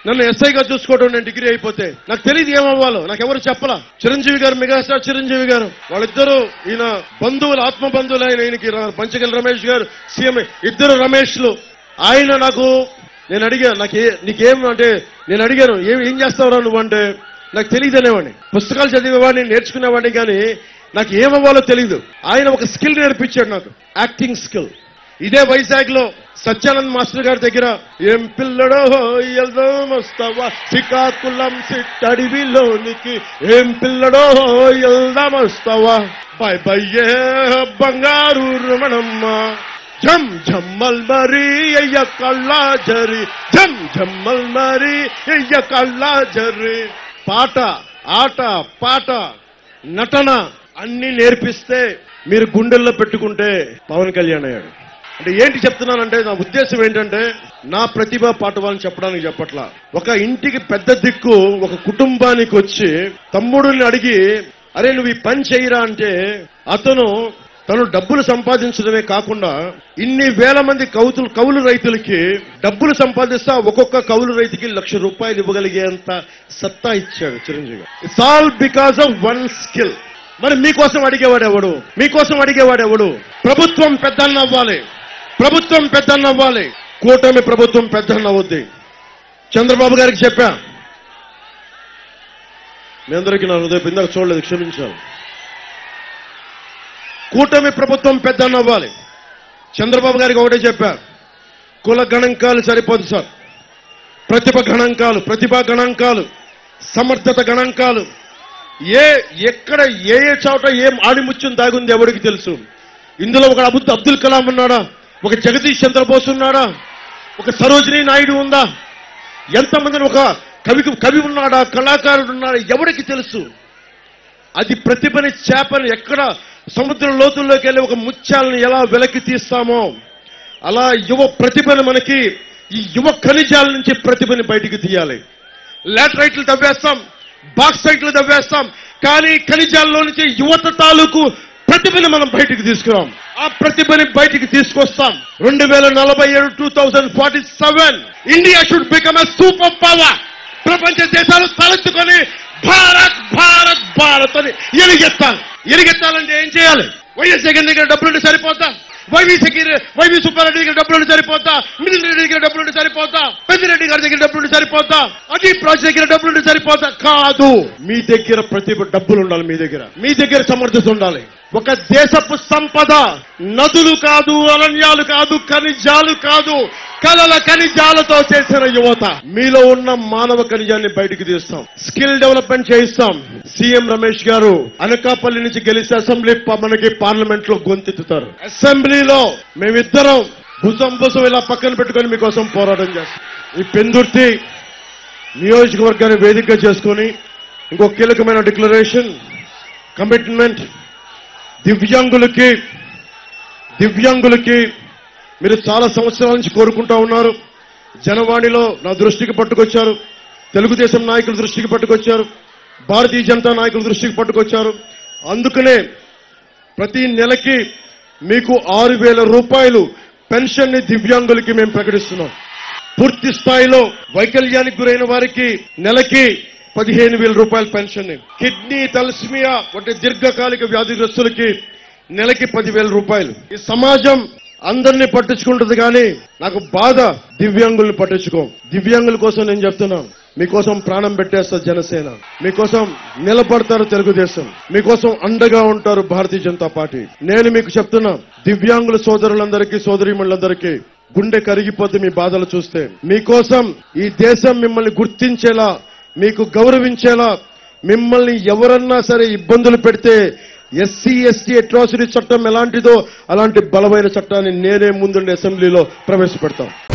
నన్ను ఎస్ఐగా చూసుకోవడం నేను డిగ్రీ అయిపోతే నాకు తెలియదు ఏమవ్వాలో నాకు ఎవరు చెప్పలా చిరంజీవి గారు మెగాస్టార్ చిరంజీవి గారు వాళ్ళిద్దరూ ఈయన బంధువులు ఆత్మ బంధువులు ఆయన ఈయనకి ర- పంచగల్ రమేష్ గారు సీఎం ఇద్దరు రమేష్లు ఆయన నాకు నేను అడిగా నాకు ఏ నీకేం అంటే నేను అడిగాను ఏం ఏం చేస్తావురా నువ్వు అంటే నాకు తెలియదు అనేవాడిని పుస్తకాలు చదివేవాడిని నేర్చుకునేవాడిని కానీ నాకు ఏమవ్వాలో తెలియదు ఆయన ఒక స్కిల్ నేర్పించాడు నాకు యాక్టింగ్ స్కిల్ ఇదే వైజాగ్ లో సత్యానంద్ మాస్టర్ గారి దగ్గర ఏం పిల్లడో ఎల్దాం వస్తావా శ్రీకాకుళం సిట్టడివిలోనికి ఏం పిల్లడో ఎల్దాం వస్తావా బై బయ్యే బంగారు రమణమ్మ జం జమ్మల్ మరి అయ్య కళ్ళా జరి జం జమ్మల్ మరి అయ్య కళ్ళా జరి పాట ఆట పాట నటన అన్ని నేర్పిస్తే మీరు గుండెల్లో పెట్టుకుంటే పవన్ కళ్యాణ్ అయ్యాడు అంటే ఏంటి చెప్తున్నానంటే నా ఉద్దేశం ఏంటంటే నా ప్రతిభ పాటవాలని చెప్పడానికి చెప్పట్లా ఒక ఇంటికి పెద్ద దిక్కు ఒక కుటుంబానికి వచ్చి తమ్ముడిని అడిగి అరే నువ్వు ఈ పని చేయరా అంటే అతను తను డబ్బులు సంపాదించడమే కాకుండా ఇన్ని వేల మంది కౌతులు కౌలు రైతులకి డబ్బులు సంపాదిస్తా ఒక్కొక్క కౌలు రైతుకి లక్ష రూపాయలు ఇవ్వగలిగేంత సత్తా ఇచ్చాడు Chiranjeevi it's all because of one skill మరి మీకోసం అడిగేవాడు ఎవడు మీకోసం అడిగేవాడు ఎవడు ప్రభుత్వం పెద్దన్న అవ్వాలి ప్రభుత్వం పెద్దన్న అవ్వాలి కూటమి ప్రభుత్వం పెద్దన్న అవుద్ది చంద్రబాబు గారికి చెప్పా మీ అందరికీ నా హృదయ ఇందాక చూడలేదు క్షమించాలి కూటమి ప్రభుత్వం పెద్దన్న అవ్వాలి చంద్రబాబు గారికి ఒకటే చెప్పా కుల గణాంకాలు సరిపోదు సార్ ప్రతిభ గణాంకాలు ప్రతిభా గణాంకాలు సమర్థత గణాంకాలు ఏ ఎక్కడ ఏ ఏ చోట ఏం ఆడిముత్యం దాగుంది ఎవరికి తెలుసు ఇందులో ఒక అబుద్ అబ్దుల్ కలాం ఉన్నాడా ఒక జగదీష్ చంద్రబోస్ ఉన్నాడా ఒక సరోజినీ నాయుడు ఉందా ఎంతమందిని ఒక కవి కవి ఉన్నాడా కళాకారుడు ఉన్నాడా ఎవరికి తెలుసు అది ప్రతిభని చేపని ఎక్కడ సముద్రం లోతుల్లోకి వెళ్ళి ఒక ముత్యాలను ఎలా వెలకి తీస్తామో అలా యువ ప్రతిభను మనకి ఈ యువ ఖనిజాల నుంచి ప్రతిభని బయటికి తీయాలి లాటరైట్లు తవ్వేస్తాం బాక్సైట్లు తవ్వేస్తాం కానీ ఖనిజాల్లో నుంచి యువత తాలూకు ప్రతిభని మనం బయటికి తీసుకురాం ఆ ప్రతిభని బయటికి తీసుకొస్తాం రెండు వేల నలభై ఏడు two thousand forty seven India should become a super power ప్రపంచ దేశాలు తలెత్తుకొని భారత్ భారత్ భారత్ అని ఎలుగెత్తాలి ఎలుగెత్తాలంటే ఏం చేయాలి వైఎస్ జగన్ దగ్గర డబ్బులుంటే సరిపోతా వైవి సెక్యూరి వైవి సుబ్బారెడ్డి దగ్గర డబ్బులుంటే సరిపోతా మిథున్ రెడ్డి దగ్గర డబ్బులుంటే సరిపోతా పెద్దిరెడ్డి గారి దగ్గర డబ్బులుంటే సరిపోతా అజీత్ రాజు దగ్గర డబ్బులుంటే సరిపోతా కాదు మీ దగ్గర ప్రతిభ డబ్బులు ఉండాలి మీ దగ్గర మీ దగ్గర సమర్థత ఉండాలి ఒక దేశపు సంపద నదులు కాదు అరణ్యాలు కాదు ఖనిజాలు కాదు కలల ఖనిజాలతో చేసిన యువత మీలో ఉన్న మానవ ఖనిజాన్ని బయటికి తీస్తాం స్కిల్ డెవలప్మెంట్ చేయిస్తాం సీఎం రమేష్ గారు అనకాపల్లి నుంచి గెలిచి అసెంబ్లీ ప- మనకి పార్లమెంట్ లో గొంతెత్తుతారు అసెంబ్లీలో మేమిద్దరం భుజం భుజం ఇలా పక్కన పెట్టుకొని మీకోసం పోరాటం చేస్తాం ఈ పెందుర్తి నియోజకవర్గాన్ని వేదికగా చేసుకొని ఇంకో కీలకమైన డిక్లరేషన్ కమిట్మెంట్ దివ్యాంగులకి దివ్యాంగులకి మీరు చాలా సంవత్సరాల నుంచి కోరుకుంటా ఉన్నారు జనవాణిలో నా దృష్టికి పట్టుకొచ్చారు తెలుగుదేశం నాయకుల దృష్టికి పట్టుకొచ్చారు భారతీయ జనతా నాయకుల దృష్టికి పట్టుకొచ్చారు అందుకనే ప్రతి నెలకి మీకు ఆరు వేల రూపాయలు పెన్షన్ ని దివ్యాంగులకి మేము ప్రకటిస్తున్నాం పూర్తి స్థాయిలో వైకల్యానికి గురైన వారికి నెలకి పదిహేను వేల రూపాయల పెన్షన్ కిడ్నీ తలస్మియా వంటి దీర్ఘకాలిక వ్యాధిగ్రస్తులకి నెలకి పదివేల రూపాయలు ఈ సమాజం అందరినీ పట్టించుకుంటుంది కానీ నాకు బాధ దివ్యాంగుల్ని పట్టించుకో దివ్యాంగుల కోసం నేను చెప్తున్నా మీకోసం ప్రాణం పెట్టేస్తారు జనసేన మీకోసం నిలబడతారు తెలుగుదేశం మీకోసం అండగా ఉంటారు భారతీయ జనతా పార్టీ నేను మీకు చెప్తున్నా దివ్యాంగుల సోదరులందరికీ సోదరీమణులందరికీ గుండె కరిగిపోతే మీ బాధలు చూస్తే మీకోసం ఈ దేశం మిమ్మల్ని గుర్తించేలా మీకు గౌరవించేలా మిమ్మల్ని ఎవరన్నా సరే ఇబ్బందులు పెడితే ఎస్సీ ఎస్టీ అట్రాసిటీ చట్టం ఎలాంటిదో అలాంటి బలమైన చట్టాన్ని నేనే ముందుండి అసెంబ్లీలో ప్రవేశపెడతాం